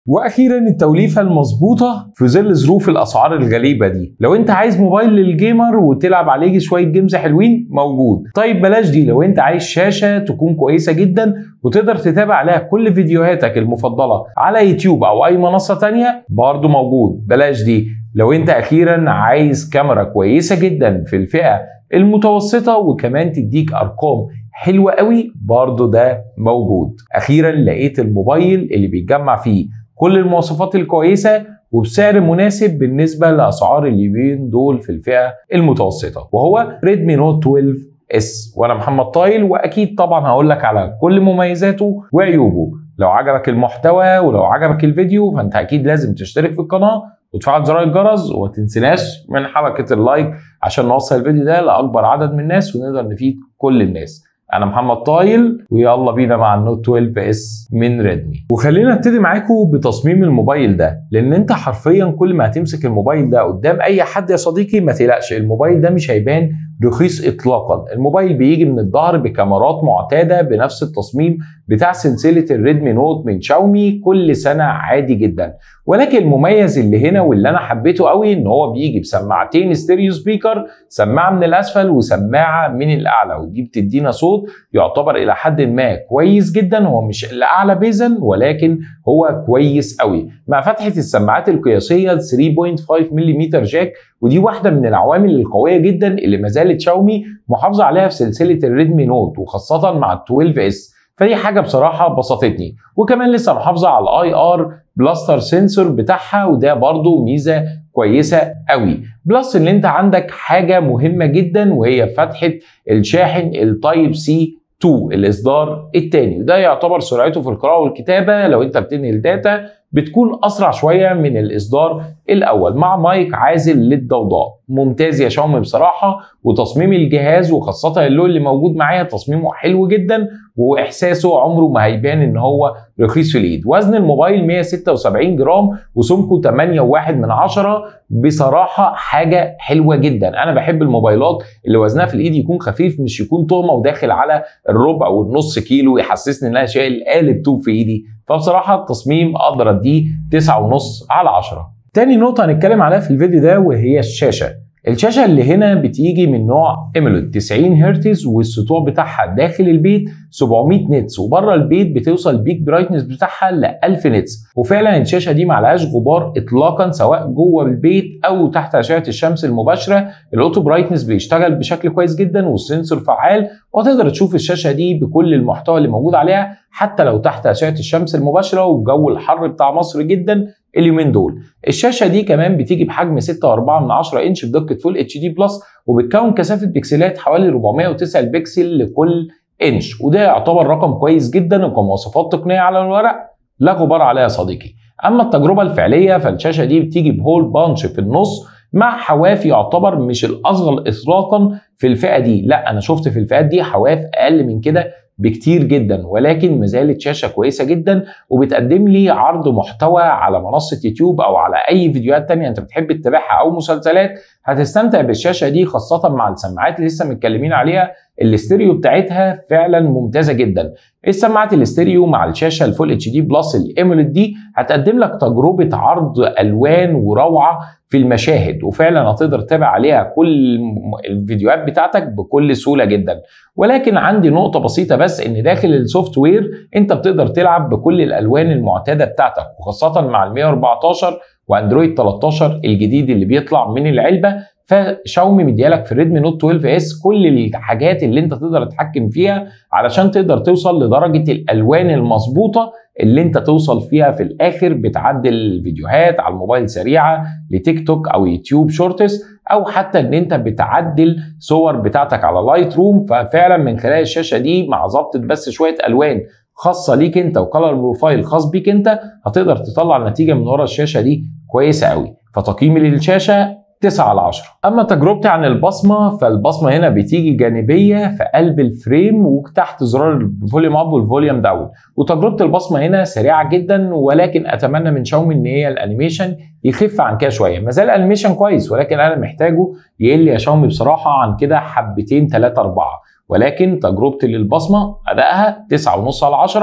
واخيرا التوليفه المظبوطه في ظل ظروف الاسعار الغريبه دي لو انت عايز موبايل للجيمر وتلعب عليه شويه جيمز حلوين موجود طيب بلاش دي لو انت عايز شاشه تكون كويسه جدا وتقدر تتابع عليها كل فيديوهاتك المفضله على يوتيوب او اي منصه تانية برضه موجود بلاش دي لو انت اخيرا عايز كاميرا كويسه جدا في الفئه المتوسطه وكمان تديك ارقام حلوه قوي برضه ده موجود اخيرا لقيت الموبايل اللي بيتجمع فيه كل المواصفات الكويسه وبسعر مناسب بالنسبه لاسعار اليومين دول في الفئه المتوسطه وهو ريدمي نوت 12 اس وانا محمد طايل واكيد طبعا هقول لك على كل مميزاته وعيوبه لو عجبك المحتوى ولو عجبك الفيديو فانت اكيد لازم تشترك في القناه وتفعل زرار الجرس وما تنسناش من حركه اللايك عشان نوصل الفيديو ده لاكبر عدد من الناس ونقدر نفيد كل الناس انا محمد طايل ويلا بينا مع النوت 12 اس من ريدمي وخلينا نبتدي معاكم بتصميم الموبايل ده لان انت حرفيا كل ما هتمسك الموبايل ده قدام اي حد يا صديقي ما تقلقش الموبايل ده مش هيبان رخيص اطلاقا الموبايل بيجي من الظهر بكاميرات معتاده بنفس التصميم بتاع سلسله الريدمي نوت من شاومي كل سنه عادي جدا ولكن المميز اللي هنا واللي انا حبيته قوي ان هو بيجي بسماعتين ستيريو سبيكر سماعه من الاسفل وسماعه من الاعلى ودي بتدينا صوت يعتبر الى حد ما كويس جدا هو مش الاعلى بيزن ولكن هو كويس قوي مع فتحه السماعات القياسيه 3.5 ملم جاك ودي واحده من العوامل القويه جدا اللي ما زالت شاومي محافظه عليها في سلسله الريدمي نوت وخاصه مع ال 12 اس فدي حاجه بصراحه بسطتني وكمان لسه محافظه على الاي ار بلاستر سنسور بتاعها وده برضو ميزه كويسه قوي بلس ان انت عندك حاجه مهمه جدا وهي فتحه الشاحن التايب سي 2 الاصدار الثاني وده يعتبر سرعته في القراءه والكتابه لو انت بتنقل داتا بتكون اسرع شويه من الاصدار الاول مع مايك عازل للضوضاء ممتاز يا شاومي بصراحه وتصميم الجهاز وخاصه اللون اللي موجود معايا تصميمه حلو جدا واحساسه عمره ما هيبان ان هو رخيص في الايد وزن الموبايل 176 جرام وسمكه 8.1 من عشرة بصراحه حاجه حلوه جدا انا بحب الموبايلات اللي وزنها في الايد يكون خفيف مش يكون طغمه وداخل على الربع والنص كيلو يحسسني ان انا شايل قالب طوب في ايدي فبصراحه التصميم اقدر اديه 9.5 على 10 تاني نقطة هنتكلم عليها في الفيديو ده وهي الشاشة الشاشة اللي هنا بتيجي من نوع ايمولود 90 هرتز والسطوع بتاعها داخل البيت 700 نتس وبره البيت بتوصل البيك برايتنس بتاعها ل 1000 نتس وفعلا الشاشة دي معلهاش غبار اطلاقا سواء جوه البيت او تحت اشعة الشمس المباشرة الاوتو برايتنس بيشتغل بشكل كويس جدا والسنسور فعال وتقدر تشوف الشاشة دي بكل المحتوى اللي موجود عليها حتى لو تحت اشعة الشمس المباشرة وجو الحر بتاع مصر جدا اليومين دول الشاشه دي كمان بتيجي بحجم 6.4 من 10 انش بدقه فول اتش دي بلس وبتكون كثافه بكسلات حوالي 409 بكسل لكل انش وده يعتبر رقم كويس جدا وكمواصفات تقنيه على الورق لا غبار عليها يا صديقي اما التجربه الفعليه فالشاشه دي بتيجي بهول بانش في النص مع حواف يعتبر مش الاصغر اطلاقا في الفئه دي لا انا شفت في الفئات دي حواف اقل من كده بكتير جدا ولكن ما زالت شاشه كويسه جدا وبتقدم لي عرض محتوى على منصه يوتيوب او على اي فيديوهات تانية انت بتحب تتابعها او مسلسلات هتستمتع بالشاشه دي خاصه مع السماعات اللي لسه متكلمين عليها الاستيريو بتاعتها فعلا ممتازه جدا السماعات الاستيريو مع الشاشه الفول اتش دي بلس الايموليد دي هتقدم لك تجربه عرض الوان وروعه في المشاهد وفعلا هتقدر تتابع عليها كل الفيديوهات بتاعتك بكل سهوله جدا ولكن عندي نقطه بسيطه بس ان داخل السوفت وير انت بتقدر تلعب بكل الالوان المعتاده بتاعتك وخاصه مع ال 114 واندرويد 13 الجديد اللي بيطلع من العلبه فشاومي مديالك في الريدمي نوت 12 اس كل الحاجات اللي انت تقدر تتحكم فيها علشان تقدر توصل لدرجه الالوان المظبوطه اللي انت توصل فيها في الاخر بتعدل فيديوهات على الموبايل سريعه لتيك توك او يوتيوب شورتس او حتى ان انت بتعدل صور بتاعتك على لايت روم ففعلا من خلال الشاشه دي مع ظبطه بس شويه الوان خاصه ليك انت وكلر بروفايل خاص بيك انت هتقدر تطلع النتيجه من ورا الشاشه دي كويسه قوي فتقييمي للشاشه 9 على 10 اما تجربتي عن البصمه فالبصمه هنا بتيجي جانبيه في قلب الفريم وتحت زرار الفوليوم اب والفوليوم داون وتجربه البصمه هنا سريعه جدا ولكن اتمنى من شاومي ان هي الانيميشن يخف عن كده شويه ما زال الانيميشن كويس ولكن انا محتاجه يقل يا شاومي بصراحه عن كده حبتين 3 4 ولكن تجربتي للبصمه ادائها 9.5 على 10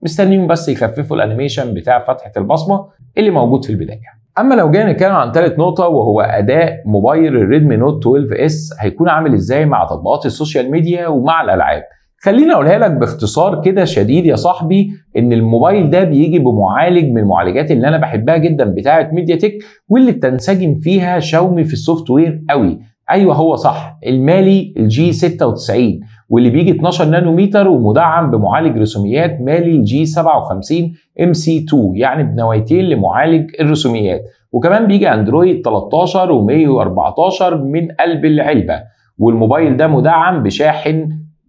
مستنيهم بس يخففوا الانيميشن بتاع فتحه البصمه اللي موجود في البدايه اما لو جينا نتكلم عن ثالث نقطة وهو أداء موبايل الريدمي نوت 12 اس هيكون عامل ازاي مع تطبيقات السوشيال ميديا ومع الألعاب خليني اقولها لك باختصار كده شديد يا صاحبي ان الموبايل ده بيجي بمعالج من المعالجات اللي انا بحبها جدا بتاعه ميديا تك واللي بتنسجم فيها شاومي في السوفت وير قوي ايوه هو صح المالي الجي 96 واللي بيجي 12 نانومتر ومدعم بمعالج رسوميات مالي الجي 57 ام سي 2 يعني بنوايتين لمعالج الرسوميات وكمان بيجي اندرويد 13 و114 من قلب العلبه والموبايل ده مدعم بشاحن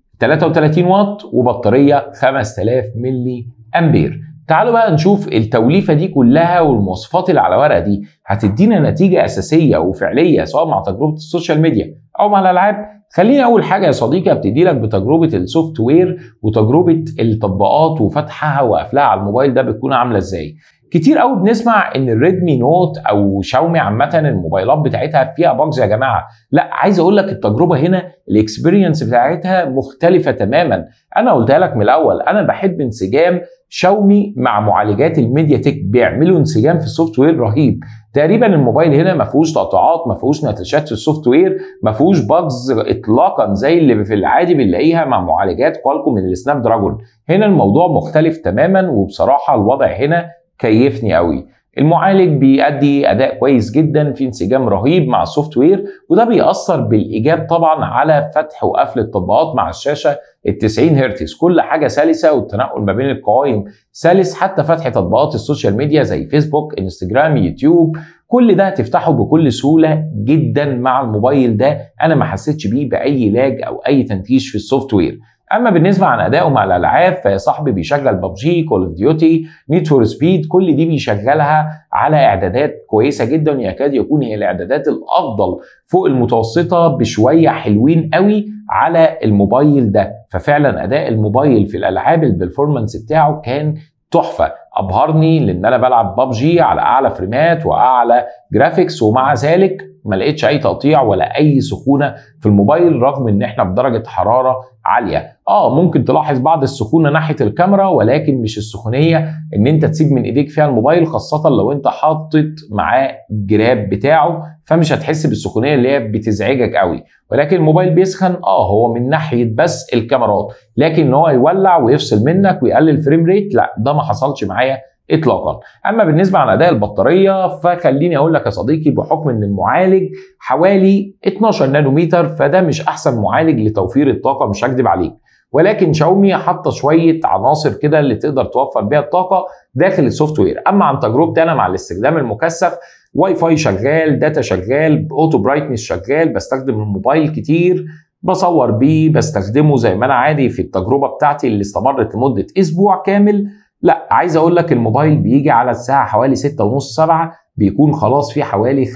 33 واط وبطاريه 5000 ملي امبير تعالوا بقى نشوف التوليفه دي كلها والمواصفات اللي على ورقه دي هتدينا نتيجه اساسيه وفعليه سواء مع تجربه السوشيال ميديا او مع الالعاب خليني اول حاجه يا صديقي ابتدي لك بتجربه السوفت وير وتجربه التطبيقات وفتحها وقفلها على الموبايل ده بتكون عامله ازاي كتير قوي بنسمع ان الريدمي نوت او شاومي عامه الموبايلات بتاعتها فيها باجز يا جماعه لا عايز اقول لك التجربه هنا الاكسبيرينس بتاعتها مختلفه تماما انا قلتها لك من الاول انا بحب انسجام شاومي مع معالجات الميديا تك بيعملوا انسجام في السوفت وير رهيب تقريبا الموبايل هنا ما فيهوش تقطعات ما فيهوش نتشات في السوفت وير ما فيهوش باجز اطلاقا زي اللي في العادي بنلاقيها مع معالجات كوالكوم من السناب دراجون هنا الموضوع مختلف تماما وبصراحه الوضع هنا كيفني قوي المعالج بيأدي اداء كويس جدا في انسجام رهيب مع السوفت وير وده بيأثر بالايجاب طبعا على فتح وقفل التطبيقات مع الشاشه ال 90 هرتز كل حاجه سلسه والتنقل ما بين القوائم سلس حتى فتح تطبيقات السوشيال ميديا زي فيسبوك انستجرام يوتيوب كل ده هتفتحه بكل سهوله جدا مع الموبايل ده انا ما حسيتش بيه باي لاج او اي تنتيش في السوفت وير اما بالنسبه عن ادائه مع الالعاب فيا صاحبي بيشغل ببجي كول اوف ديوتي نيد فور سبيد كل دي بيشغلها على اعدادات كويسه جدا يكاد يكون هي الاعدادات الافضل فوق المتوسطه بشويه حلوين قوي على الموبايل ده ففعلا اداء الموبايل في الالعاب البرفورمانس بتاعه كان تحفه ابهرني لان انا بلعب ببجي على اعلى فريمات واعلى جرافيكس ومع ذلك ما لقيتش اي تقطيع ولا اي سخونه في الموبايل رغم ان احنا بدرجه حراره عاليه اه ممكن تلاحظ بعض السخونه ناحيه الكاميرا ولكن مش السخونيه ان انت تسيب من ايديك فيها الموبايل خاصه لو انت حاطط معاه الجراب بتاعه فمش هتحس بالسخونيه اللي هي بتزعجك قوي ولكن الموبايل بيسخن اه هو من ناحيه بس الكاميرات لكن ان هو يولع ويفصل منك ويقلل فريم ريت لا ده ما حصلش معايا اطلاقا اما بالنسبه عن اداء البطاريه فخليني اقول لك يا صديقي بحكم ان المعالج حوالي 12 نانومتر فده مش احسن معالج لتوفير الطاقه مش هكدب عليك ولكن شاومي حاطه شويه عناصر كده اللي تقدر توفر بيها الطاقه داخل السوفت وير اما عن تجربتي انا مع الاستخدام المكثف واي فاي شغال داتا شغال اوتو برايتنس شغال بستخدم الموبايل كتير بصور بيه بستخدمه زي ما انا عادي في التجربه بتاعتي اللي استمرت لمده اسبوع كامل لا عايز اقول لك الموبايل بيجي على الساعه حوالي 6 ونص 7 بيكون خلاص فيه حوالي 25%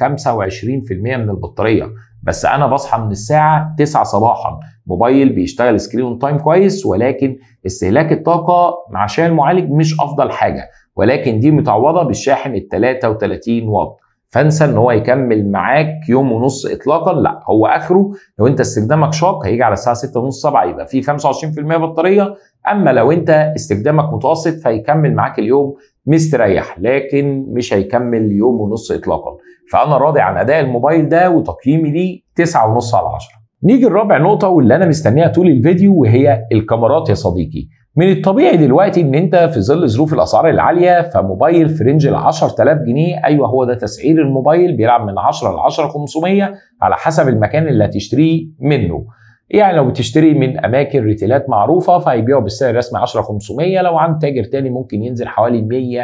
من البطاريه بس انا بصحى من الساعه 9 صباحا موبايل بيشتغل سكرين تايم كويس ولكن استهلاك الطاقه عشان المعالج مش افضل حاجه ولكن دي متعوضه بالشاحن ال 33 واط فانسى ان هو يكمل معاك يوم ونص اطلاقا لا هو اخره لو انت استخدامك شاق هيجي على الساعه 6 ونص 7 يبقى فيه 25% بطاريه اما لو انت استخدامك متوسط فيكمل معاك اليوم مستريح لكن مش هيكمل يوم ونص اطلاقا فانا راضي عن اداء الموبايل ده وتقييمي ليه 9.5 على 10 نيجي لرابع نقطه واللي انا مستنيها طول الفيديو وهي الكاميرات يا صديقي من الطبيعي دلوقتي ان انت في ظل ظروف الاسعار العاليه فموبايل في رينج ال 10000 جنيه ايوه هو ده تسعير الموبايل بيلعب من 10 ل 10500 على حسب المكان اللي هتشتريه منه يعني لو بتشتري من اماكن ريتيلات معروفه فهيبيعوا بالسعر الرسمي 10 500 لو عند تاجر تاني ممكن ينزل حوالي 100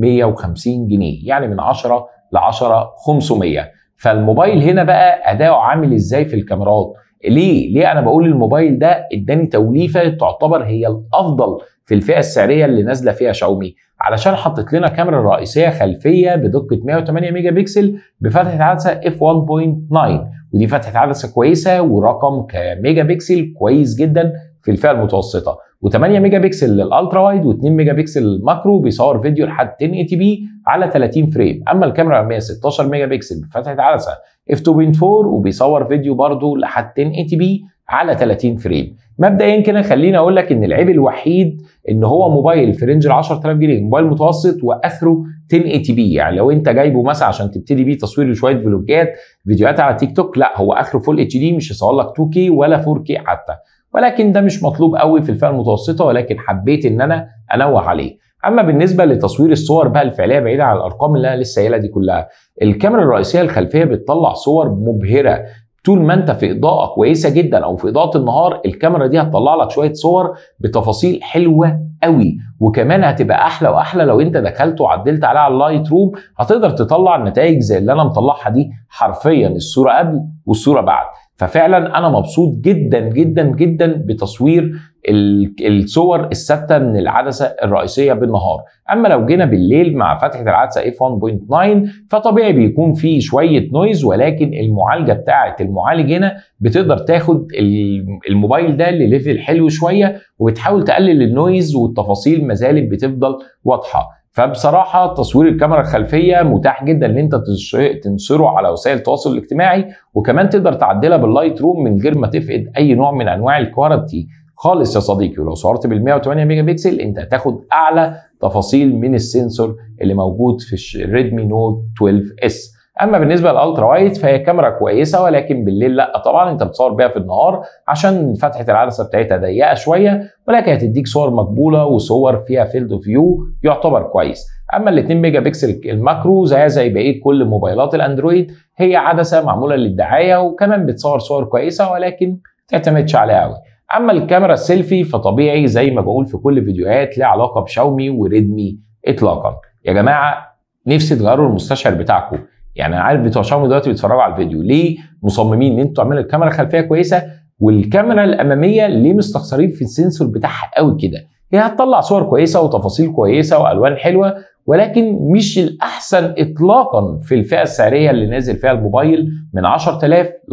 150 جنيه يعني من 10 ل 10 500 فالموبايل هنا بقى اداؤه عامل ازاي في الكاميرات ليه؟ ليه انا بقول الموبايل ده اداني توليفه تعتبر هي الافضل في الفئه السعريه اللي نازله فيها شاومي علشان حطت لنا كاميرا رئيسيه خلفيه بدقه 108 ميجا بكسل بفتحه عدسه اف 1.9 ودي فتحه عدسه كويسه ورقم كميجا بكسل كويس جدا في الفئه المتوسطه و8 ميجا بكسل للالترا وايد و2 ميجا بكسل للماكرو بيصور فيديو لحد 1080 بي على 30 فريم اما الكاميرا الاماميه 16 ميجا بكسل بفتحه عدسه اف 2.4 وبيصور فيديو برضه لحد 1080 بي على 30 فريم مبدئيا كده خليني اقول لك ان العيب الوحيد ان هو موبايل في رينج ال 10000 جنيه موبايل متوسط واخره 1080 بي يعني لو انت جايبه مثلا عشان تبتدي بيه تصوير شويه فلوجات فيديوهات على تيك توك لا هو اخره فول اتش دي مش هيصور لك 2 كي ولا 4 كي حتى ولكن ده مش مطلوب قوي في الفئه المتوسطه ولكن حبيت ان انا انوه عليه اما بالنسبه لتصوير الصور بقى الفعليه بعيده عن الارقام اللي انا لسه قايلها دي كلها الكاميرا الرئيسيه الخلفيه بتطلع صور مبهره طول ما انت في اضاءه كويسه جدا او في اضاءه النهار الكاميرا دي هتطلع لك شويه صور بتفاصيل حلوه قوي وكمان هتبقى احلى واحلى لو انت دخلت وعدلت عليها على اللايت روم هتقدر تطلع نتائج زي اللي انا مطلعها دي حرفيا الصوره قبل والصوره بعد ففعلا انا مبسوط جدا جدا جدا بتصوير الصور الثابته من العدسه الرئيسيه بالنهار اما لو جينا بالليل مع فتحه العدسه اف 1.9 فطبيعي بيكون في شويه نويز ولكن المعالجه بتاعه المعالج هنا بتقدر تاخد الموبايل ده لليفل حلو شويه وبتحاول تقلل النويز والتفاصيل ما زالت بتفضل واضحه فبصراحة تصوير الكاميرا الخلفية متاح جدا ان انت تنشره على وسائل التواصل الاجتماعي وكمان تقدر تعدلها باللايت روم من غير ما تفقد اي نوع من انواع الكواليتي خالص يا صديقي ولو صورت بال 108 ميجا بكسل انت هتاخد اعلى تفاصيل من السنسور اللي موجود في الريدمي نوت 12 اس اما بالنسبه للالترا وايد فهي كاميرا كويسه ولكن بالليل لا طبعا انت بتصور بيها في النهار عشان فتحه العدسه بتاعتها ضيقه شويه ولكن هتديك صور مقبوله وصور فيها فيلد اوف فيو يعتبر كويس اما ال 2 ميجا بكسل الماكرو زيها زي بقيه كل موبايلات الاندرويد هي عدسه معموله للدعايه وكمان بتصور صور كويسه ولكن ما تعتمدش عليها قوي اما الكاميرا السيلفي فطبيعي زي ما بقول في كل فيديوهات ليها علاقه بشاومي وريدمي اطلاقا يا جماعه نفسي تغيروا المستشعر بتاعكم يعني انا عارف بتوع شاومي دلوقتي بيتفرجوا على الفيديو ليه مصممين ان انتوا تعملوا الكاميرا الخلفيه كويسه والكاميرا الاماميه ليه مستخسرين في السنسور بتاعها قوي كده هي هتطلع صور كويسه وتفاصيل كويسه والوان حلوه ولكن مش الاحسن اطلاقا في الفئه السعريه اللي نازل فيها الموبايل من 10000 ل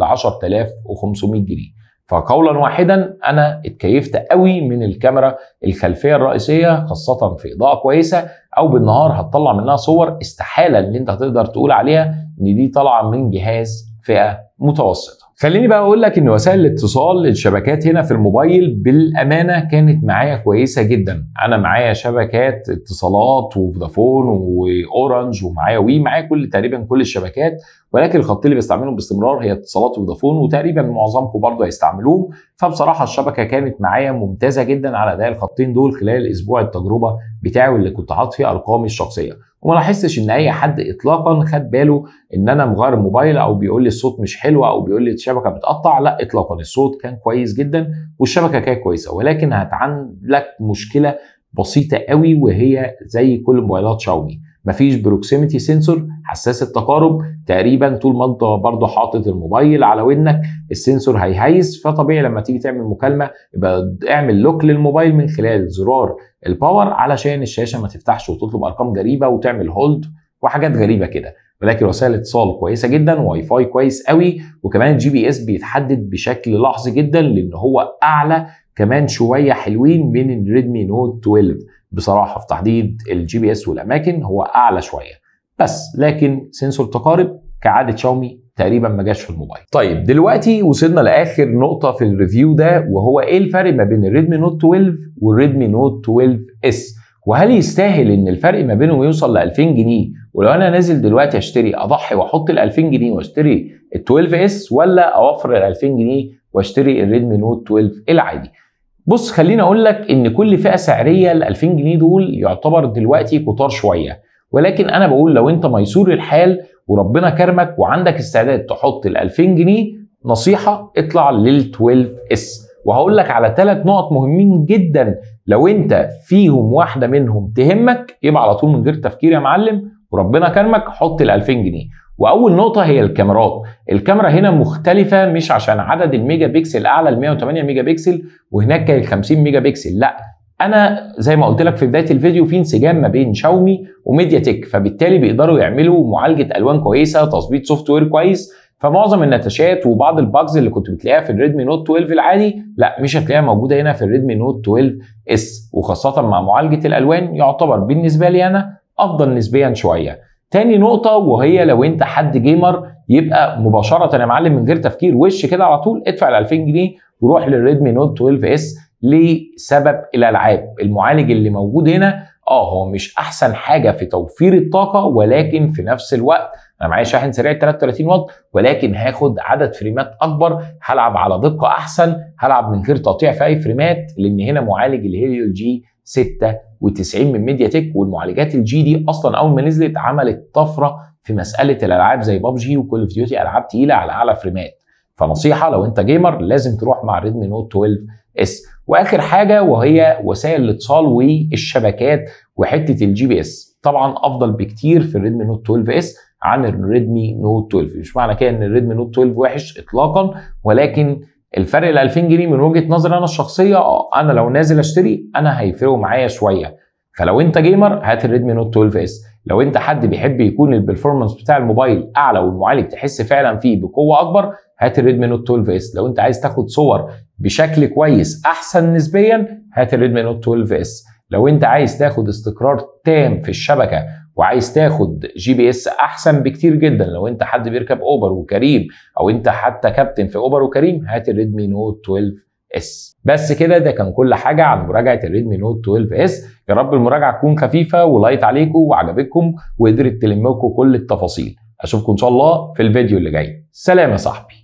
10500 جنيه فقولا واحدا انا اتكيفت قوي من الكاميرا الخلفيه الرئيسيه خاصه في اضاءه كويسه او بالنهار هتطلع منها صور استحاله ان انت هتقدر تقول عليها ان دي طالعه من جهاز فئه متوسطه خليني بقى اقول لك ان وسائل الاتصال الشبكات هنا في الموبايل بالامانه كانت معايا كويسه جدا انا معايا شبكات اتصالات وفودافون واورنج ومعايا وي معايا كل تقريبا كل الشبكات ولكن الخط اللي بستعملهم باستمرار هي اتصالات وفودافون وتقريبا معظمكم برضه هيستعملوهم فبصراحه الشبكه كانت معايا ممتازه جدا على اداء الخطين دول خلال اسبوع التجربه بتاعي واللي كنت حاطط فيه ارقامي الشخصيه وما لاحظتش ان اي حد اطلاقا خد باله ان انا مغير الموبايل او بيقول لي الصوت مش حلو او بيقول لي الشبكه بتقطع لا اطلاقا الصوت كان كويس جدا والشبكه كانت كويسه ولكن هتعن لك مشكله بسيطه قوي وهي زي كل موبايلات شاومي مفيش بروكسيميتي سنسور حساس التقارب تقريبا طول ما انت برضه حاطط الموبايل على ودنك السنسور هيهيس فطبيعي لما تيجي تعمل مكالمه يبقى اعمل لوك للموبايل من خلال زرار الباور علشان الشاشه ما تفتحش وتطلب ارقام غريبه وتعمل هولد وحاجات غريبه كده ولكن وسائل الاتصال كويسه جدا واي فاي كويس قوي وكمان الجي بي اس بيتحدد بشكل لحظي جدا لان هو اعلى كمان شويه حلوين من الريدمي نوت 12 بصراحه في تحديد الجي بي اس والاماكن هو اعلى شويه بس لكن سنسور تقارب كعاده شاومي تقريبا ما جاش في الموبايل. طيب دلوقتي وصلنا لاخر نقطه في الريفيو ده وهو ايه الفرق ما بين الريدمي نوت 12 والريدمي نوت 12 اس وهل يستاهل ان الفرق ما بينهم يوصل ل 2000 جنيه ولو انا نازل دلوقتي اشتري اضحي واحط ال 2000 جنيه واشتري ال 12 اس ولا اوفر ال 2000 جنيه واشتري الريدمي نوت 12 العادي بص خليني اقول لك ان كل فئه سعريه ال 2000 جنيه دول يعتبر دلوقتي كتار شويه ولكن انا بقول لو انت ميسور الحال وربنا كرمك وعندك استعداد تحط ال 2000 جنيه نصيحه اطلع لل 12 اس وهقول لك على ثلاث نقط مهمين جدا لو انت فيهم واحده منهم تهمك يبقى على طول من غير تفكير يا معلم وربنا كرمك حط ال 2000 جنيه واول نقطه هي الكاميرات الكاميرا هنا مختلفه مش عشان عدد الميجا بكسل اعلى ال 108 ميجا بكسل وهناك كان 50 ميجا بكسل لا انا زي ما قلت لك في بدايه الفيديو في انسجام ما بين شاومي وميديا تك فبالتالي بيقدروا يعملوا معالجه الوان كويسه تظبيط سوفت وير كويس فمعظم النتشات وبعض الباجز اللي كنت بتلاقيها في الريدمي نوت 12 العادي لا مش هتلاقيها موجوده هنا في الريدمي نوت 12 اس وخاصه مع معالجه الالوان يعتبر بالنسبه لي انا افضل نسبيا شويه تاني نقطة وهي لو انت حد جيمر يبقى مباشرة يا معلم من غير تفكير وش كده على طول ادفع ال 2000 جنيه وروح للريدمي نوت 12 اس لسبب الالعاب المعالج اللي موجود هنا اه هو مش احسن حاجه في توفير الطاقه ولكن في نفس الوقت انا معايا شاحن سريع 33 واط ولكن هاخد عدد فريمات اكبر هلعب على دقه احسن هلعب من غير تقطيع في اي فريمات لان هنا معالج الهيليو جي 96 من ميديا تك والمعالجات الجي دي اصلا اول ما نزلت عملت طفره في مساله الالعاب زي بابجي وكول اوف ديوتي العاب تقيله على اعلى فريمات فنصيحه لو انت جيمر لازم تروح مع ريدمي نوت 12 اس واخر حاجه وهي وسائل الاتصال والشبكات وحته الجي بي اس طبعا افضل بكتير في الريدمي نوت 12 اس عن الريدمي نوت 12 مش معنى كده ان الريدمي نوت 12 وحش اطلاقا ولكن الفرق ال 2000 جنيه من وجهه نظري انا الشخصيه اه انا لو نازل اشتري انا هيفرقوا معايا شويه فلو انت جيمر هات الريدمي نوت 12 اس لو انت حد بيحب يكون البرفورمانس بتاع الموبايل اعلى والمعالج تحس فعلا فيه بقوه اكبر هات الريدمي نوت 12 اس لو انت عايز تاخد صور بشكل كويس احسن نسبيا هات الريدمي نوت 12 اس لو انت عايز تاخد استقرار تام في الشبكه وعايز تاخد جي بي اس احسن بكتير جدا لو انت حد بيركب اوبر وكريم او انت حتى كابتن في اوبر وكريم هات الريدمي نوت 12 اس بس كده ده كان كل حاجه عن مراجعه الريدمي نوت 12 اس يا رب المراجعه تكون خفيفه ولايت عليكم وعجبتكم وقدرت تلم لكم كل التفاصيل اشوفكم ان شاء الله في الفيديو اللي جاي سلام يا صاحبي